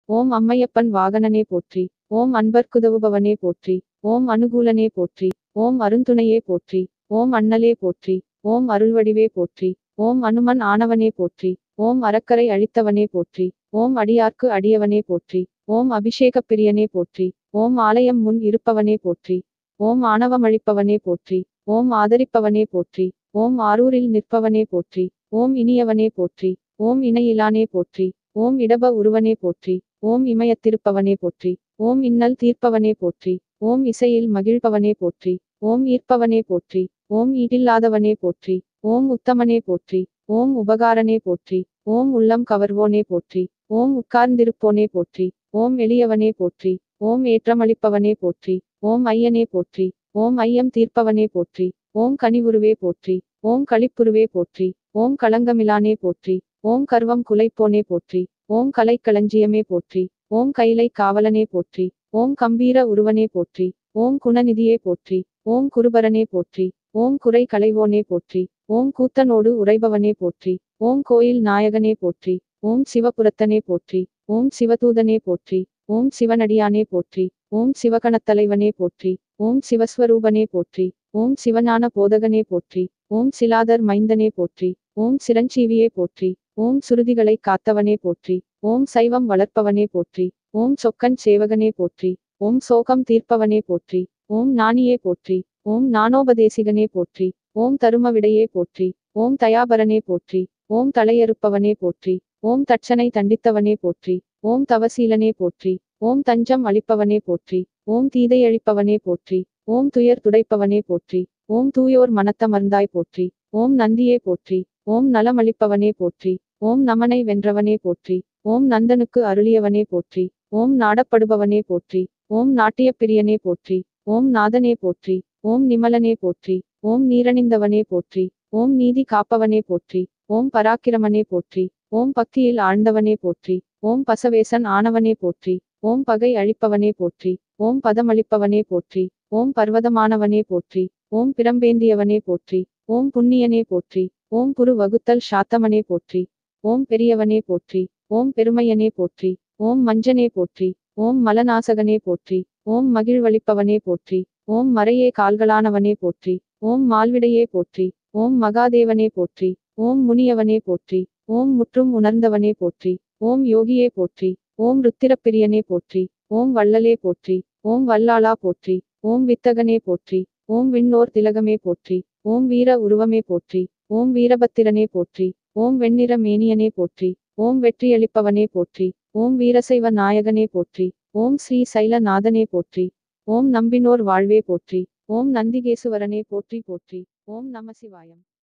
ஓம் அம்மையப்பன் வாகனனே போற்றி ஓம் அன்பர்க்குதவுபவனே போற்றி ஓம் அனுகூலனே போற்றி ஓம் அருந்துணையே போற்றி ஓம் அண்ணலே போற்றி ஓம் அருள்வடிவே போற்றி ஓம் அனுமன் ஆனவனே போற்றி ஓம் அறக்கரை அழித்தவனே போற்றி ஓம் அடியார்க்கு அடியவனே போற்றி ஓம் அபிஷேகப் பிரியனே போற்றி ஓம் ஆலயம் முன் இருப்பவனே போற்றி ஓம் ஆணவமழிப்பவனே போற்றி ஓம் ஆதரிப்பவனே போற்றி ஓம் ஆரூரில் நிற்பவனே போற்றி ஓம் இனியவனே போற்றி ஓம் இணையிலானே போற்றி ஓம் இடப உருவனே போற்றி ஓம் இமயத்திருப்பவனே போற்றி ஓம் இன்னல் தீர்ப்பவனே போற்றி ஓம் இசையில் மகிழ்பவனே போற்றி ஓம் ஈர்ப்பவனே போற்றி ஓம் ஈடில்லாதவனே போற்றி ஓம் உத்தமனே போற்றி ஓம் உபகாரனே போற்றி ஓம் உள்ளம் கவர்வோனே போற்றி ஓம் உட்கார்ந்திருப்போனே போற்றி ஓம் எளியவனே போற்றி ஓம் ஏற்றமளிப்பவனே போற்றி ஓம் ஐயனே போற்றி ஓம் ஐயம் தீர்ப்பவனே போற்றி ஓம் கனிவுருவே போற்றி ஓம் களிப்புருவே போற்றி ஓம் களங்கமிலானே போற்றி ஓம் கர்வம் குலைப்போனே போற்றி ஓம் கலைக்களஞ்சியமே போற்றி ஓம் கைலை காவலனே போற்றி ஓம் கம்பீர உருவனே போற்றி ஓம் குணநிதியே போற்றி ஓம் குருபரனே போற்றி ஓம் குறை களைவோனே போற்றி ஓம் கூத்தனோடு உறைபவனே போற்றி ஓம் கோயில் நாயகனே போற்றி ஓம் சிவபுரத்தனே போற்றி ஓம் சிவதூதனே போற்றி ஓம் சிவனடியானே போற்றி ஓம் சிவகணத்தலைவனே போற்றி ஓம் சிவஸ்வரூபனே போற்றி ஓம் சிவஞான போதகனே போற்றி ஓம் சிலாதர் மைந்தனே போற்றி ஓம் சிரஞ்சீவியே போற்றி ஓம் சுருதிகளை காத்தவனே போற்றி ஓம் சைவம் வளர்ப்பவனே போற்றி ஓம் சொக்கன் சேவகனே போற்றி ஓம் சோகம் தீர்ப்பவனே போற்றி ஓம் ஞானியே போற்றி ஓம் ஞானோபதேசிகனே போற்றி ஓம் தருமவிடையே போற்றி ஓம் தயாபரனே போற்றி ஓம் தலையறுப்பவனே போற்றி ஓம் தட்சனை தண்டித்தவனே போற்றி ஓம் தவசீலனே போற்றி ஓம் தஞ்சம் அளிப்பவனே போற்றி ஓம் தீதையழிப்பவனே போற்றி ஓம் துயர் துடைப்பவனே போற்றி ஓம் தூயோர் மனத்தமர்ந்தாய் போற்றி ஓம் நந்தியே போற்றி ஓம் நலமளிப்பவனே போற்றி ஓம் நமனை வென்றவனே போற்றி ஓம் நந்தனுக்கு அருளியவனே போற்றி ஓம் நாடப்படுபவனே போற்றி ஓம் நாட்டியப்பிரியனே போற்றி ஓம் நாதனே போற்றி ஓம் நிமலனே போற்றி ஓம் நீரணிந்தவனே போற்றி ஓம் நீதி காப்பவனே போற்றி ஓம் பராக்கிரமனே போற்றி ஓம் பக்தியில் ஆழ்ந்தவனே போற்றி ஓம் பசவேசன் ஆனவனே போற்றி ஓம் பகை அழிப்பவனே போற்றி ஓம் பதமளிப்பவனே போற்றி ஓம் பர்வதமானவனே போற்றி ஓம் பிரம்பேந்தியவனே போற்றி ஓம் புண்ணியனே போற்றி ஓம் புரு வகுத்தல் சாத்தமனே போற்றி ஓம் பெரியவனே போற்றி ஓம் பெருமையனே போற்றி ஓம் மஞ்சனே போற்றி ஓம் மலநாசகனே போற்றி ஓம் மகிழ்வளிப்பவனே போற்றி ஓம் மறையே கால்களானவனே போற்றி ஓம் மால்விடையே போற்றி ஓம் மகாதேவனே போற்றி ஓம் முனியவனே போற்றி ஓம் முற்றும் உணர்ந்தவனே போற்றி ஓம் யோகியே போற்றி ஓம் ருத்திரப்பிரியனே போற்றி ஓம் வள்ளலே போற்றி ஓம் வல்லாளா போற்றி ஓம் வித்தகனே போற்றி ஓம் விண்ணோர் திலகமே போற்றி ஓம் வீர உருவமே போற்றி ஓம் வீரபத்திரனே போற்றி ஓம் வெண்ணிற மேனியனே போற்றி ஓம் வெற்றியளிப்பவனே போற்றி ஓம் வீரசைவ நாயகனே போற்றி ஓம் ஸ்ரீ சைலநாதனே போற்றி ஓம் நம்பினோர் வாழ்வே போற்றி ஓம் நந்திகேசுவரனே போற்றி போற்றி ஓம் நமசிவாயம்